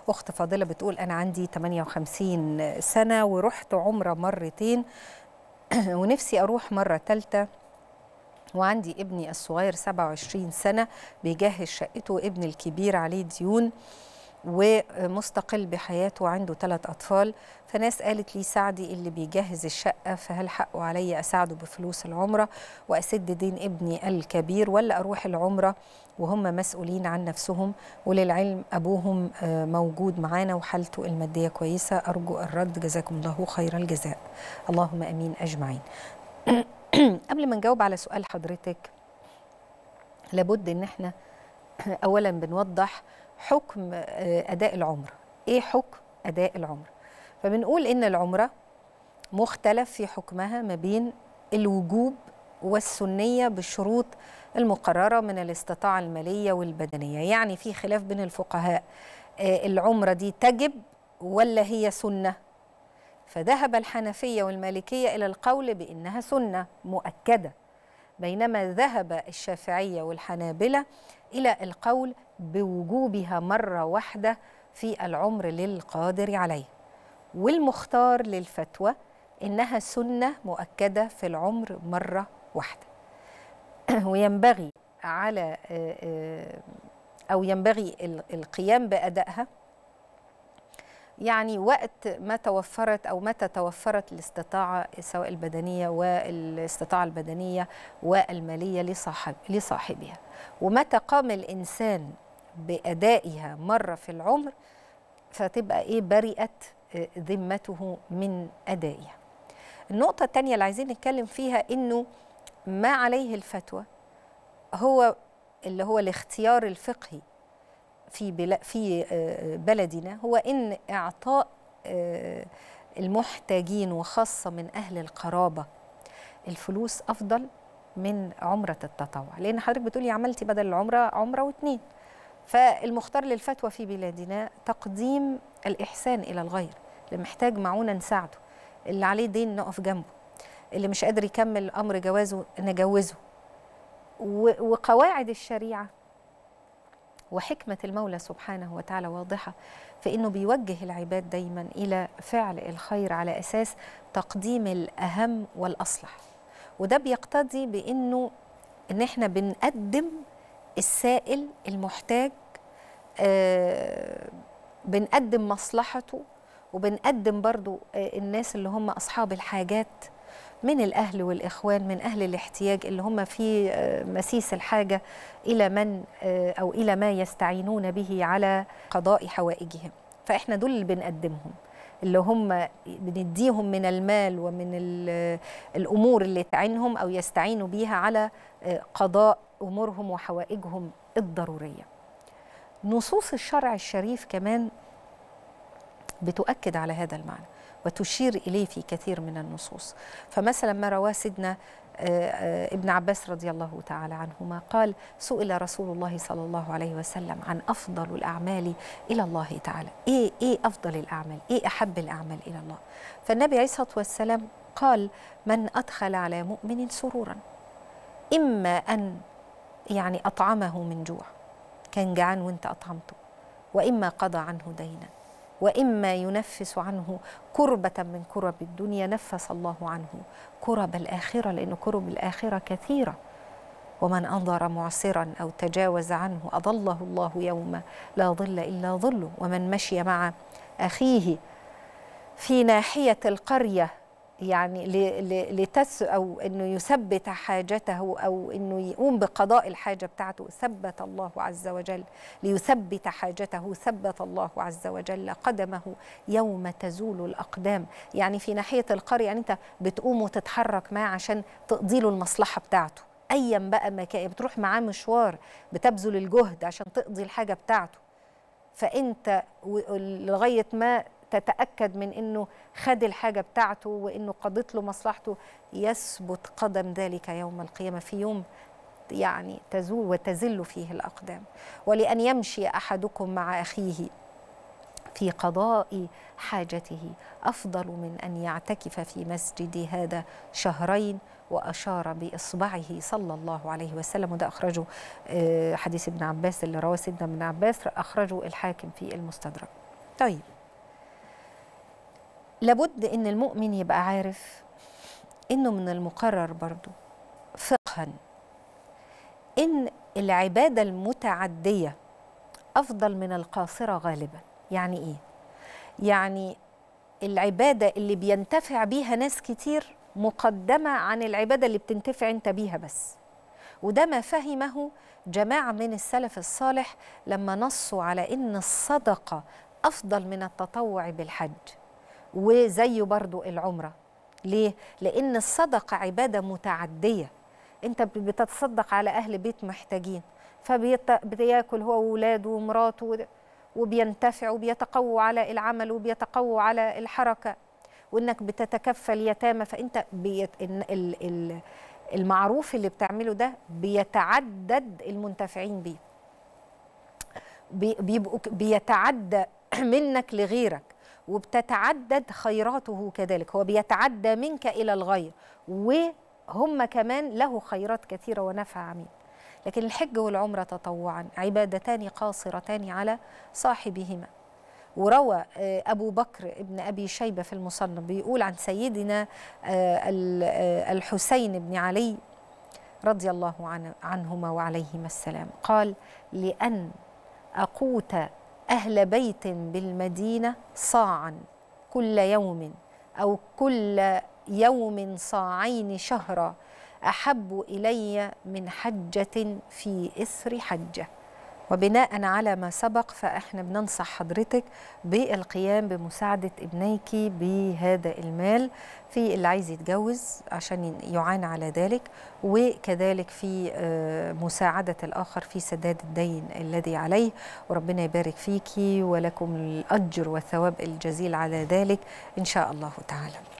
اخت فاضله بتقول انا عندي 58 سنه ورحت عمره مرتين ونفسي اروح مره ثالثه وعندي ابني الصغير 27 سنه بيجهز شقته وابني الكبير عليه ديون ومستقل بحياته وعنده ثلاث أطفال فناس قالت لي ساعدي اللي بيجهز الشقة فهل حقه علي أساعده بفلوس العمرة وأسد دين ابني الكبير ولا أروح العمرة وهم مسؤولين عن نفسهم وللعلم أبوهم موجود معانا وحالته المادية كويسة أرجو الرد جزاكم الله خير الجزاء اللهم أمين أجمعين قبل ما نجاوب على سؤال حضرتك لابد ان احنا اولا بنوضح حكم اداء العمره ايه حكم اداء العمره فبنقول ان العمره مختلف في حكمها ما بين الوجوب والسنيه بالشروط المقرره من الاستطاعه الماليه والبدنيه يعني في خلاف بين الفقهاء العمره دي تجب ولا هي سنه فذهب الحنفيه والمالكيه الى القول بانها سنه مؤكده بينما ذهب الشافعيه والحنابله الى القول بوجوبها مره واحده في العمر للقادر عليه والمختار للفتوى انها سنه مؤكده في العمر مره واحده وينبغي على او ينبغي القيام بادائها يعني وقت ما توفرت او متى توفرت الاستطاعه سواء البدنيه والاستطاعه البدنيه والماليه لصاحب لصاحبها ومتى قام الانسان بادائها مره في العمر فتبقى ايه برئت ذمته من ادائها النقطه الثانيه اللي عايزين نتكلم فيها انه ما عليه الفتوى هو اللي هو الاختيار الفقهي في في بلدنا هو ان اعطاء المحتاجين وخاصه من اهل القرابه الفلوس افضل من عمره التطوع لان حضرتك بتقولي عملتي بدل العمره عمره واتنين فالمختار للفتوى في بلادنا تقديم الاحسان الى الغير اللي محتاج معونه نساعده اللي عليه دين نقف جنبه اللي مش قادر يكمل امر جوازه نجوزه وقواعد الشريعه وحكمة المولى سبحانه وتعالى واضحة في أنه بيوجه العباد دايما إلى فعل الخير على أساس تقديم الأهم والأصلح وده بيقتضي بأنه إن إحنا بنقدم السائل المحتاج آه بنقدم مصلحته وبنقدم برضو آه الناس اللي هم أصحاب الحاجات من الأهل والإخوان من أهل الاحتياج اللي هم في مسيس الحاجة إلى من أو إلى ما يستعينون به على قضاء حوائجهم فإحنا دول اللي بنقدمهم اللي هم بنديهم من المال ومن الأمور اللي تعينهم أو يستعينوا بيها على قضاء أمورهم وحوائجهم الضرورية نصوص الشرع الشريف كمان بتؤكد على هذا المعنى وتشير إليه في كثير من النصوص فمثلا ما رواه سيدنا ابن عباس رضي الله تعالى عنهما قال سئل رسول الله صلى الله عليه وسلم عن أفضل الأعمال إلى الله تعالى إيه, إيه أفضل الأعمال إيه أحب الأعمال إلى الله فالنبي عليه الصلاة والسلام قال من أدخل على مؤمن سرورا إما أن يعني أطعمه من جوع كان جعان وانت أطعمته وإما قضى عنه دينا واما ينفس عنه كربه من كرب الدنيا نفس الله عنه كرب الاخره لان كرب الاخره كثيره ومن انظر معسرا او تجاوز عنه اضله الله يوم لا ظل الا ظله ومن مشي مع اخيه في ناحيه القريه يعني لتس او انه يثبت حاجته او انه يقوم بقضاء الحاجه بتاعته ثبت الله عز وجل ليثبت حاجته ثبت الله عز وجل قدمه يوم تزول الاقدام يعني في ناحيه القريه يعني انت بتقوم وتتحرك معاه عشان تقضي له المصلحه بتاعته ايا بقى ما كان بتروح معاه مشوار بتبذل الجهد عشان تقضي الحاجه بتاعته فانت لغايه ما تتاكد من انه خد الحاجه بتاعته وانه قضت له مصلحته يثبت قدم ذلك يوم القيامه في يوم يعني تزول وتزل فيه الاقدام ولان يمشي احدكم مع اخيه في قضاء حاجته افضل من ان يعتكف في مسجد هذا شهرين واشار باصبعه صلى الله عليه وسلم وده اخرجه حديث ابن عباس اللي رواه سيدنا ابن عباس اخرجه الحاكم في المستدرك طيب لابد ان المؤمن يبقى عارف انه من المقرر برضو فقها ان العباده المتعديه افضل من القاصره غالبا يعني ايه يعني العباده اللي بينتفع بيها ناس كتير مقدمه عن العباده اللي بتنتفع انت بيها بس وده ما فهمه جماعه من السلف الصالح لما نصوا على ان الصدقه افضل من التطوع بالحج وزيه برضو العمره ليه لان الصدقه عباده متعديه انت بتتصدق على اهل بيت محتاجين فبياكل هو واولاده ومراته وبينتفع وبيتقوى على العمل وبيتقوى على الحركه وانك بتتكفل يتامى فانت بيت ال ال المعروف اللي بتعمله ده بيتعدد المنتفعين بيه بيبقوا بيتعدى منك لغيرك وبتتعدد خيراته كذلك هو بيتعدى منك الى الغير وهم كمان له خيرات كثيره ونفع عميم لكن الحج والعمره تطوعا عبادتان قاصرتان على صاحبهما وروى أبو بكر ابن أبي شيبة في المصنف بيقول عن سيدنا الحسين بن علي رضي الله عنهما وعليهما السلام قال لأن أقوت أهل بيت بالمدينة صاعا كل يوم أو كل يوم صاعين شهرا أحب إلي من حجة في إثر حجة وبناء على ما سبق فاحنا بننصح حضرتك بالقيام بمساعده ابنيك بهذا المال في اللي عايز يتجوز عشان يعان على ذلك وكذلك في مساعده الاخر في سداد الدين الذي عليه وربنا يبارك فيكي ولكم الاجر والثواب الجزيل على ذلك ان شاء الله تعالى